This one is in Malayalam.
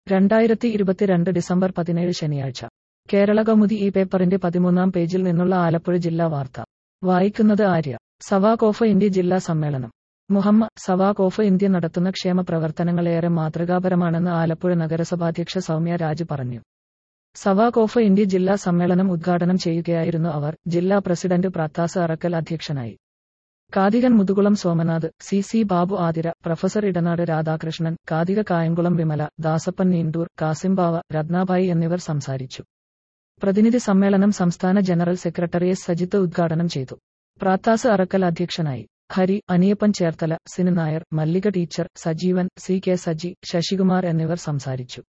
രണ്ടായിരത്തി ഇരുപത്തിരണ്ട് ഡിസംബർ പതിനേഴ് ശനിയാഴ്ച കേരള കൗമുദി ഈ പേപ്പറിന്റെ പതിമൂന്നാം പേജിൽ നിന്നുള്ള ആലപ്പുഴ ജില്ലാ വാർത്ത വായിക്കുന്നത് ആര്യ സവാക് ഓഫ് ഇന്ത്യ ജില്ലാ സമ്മേളനം മുഹമ്മദ് സവാക് ഓഫ് ഇന്ത്യ നടത്തുന്ന ക്ഷേമ പ്രവർത്തനങ്ങളേറെ മാതൃകാപരമാണെന്ന് ആലപ്പുഴ നഗരസഭാധ്യക്ഷ സൗമ്യ രാജ് പറഞ്ഞു സവാക് ഓഫ് ഇന്ത്യ ജില്ലാ സമ്മേളനം ഉദ്ഘാടനം ചെയ്യുകയായിരുന്നു അവർ ജില്ലാ പ്രസിഡന്റ് പ്രാത്താസ് അറക്കൽ അധ്യക്ഷനായി Kathikan Muthukulam Somanath C C Babu Athira professor Edanad Radhakrishnan Kathika Kayamkulam Vimala Dasappan Neendoor Kasimbava Rathnabhai എന്നിവർ സംസാരിച്ചു പ്രതിനിധി സമ്മേളനം സംസ്ഥാന ജനറൽ സെക്രട്ടറി എസ് സജിത്ത് ഉദ്ഘാടനം ചെയ്തു പ്രാത്താസ് അറക്കൽ അധ്യക്ഷനായി Hari Aniyappan Cherthala Cini Nair Mallika teacher Sajeevan C K Saji Sasikumar എന്നിവർ സംസാരിച്ചു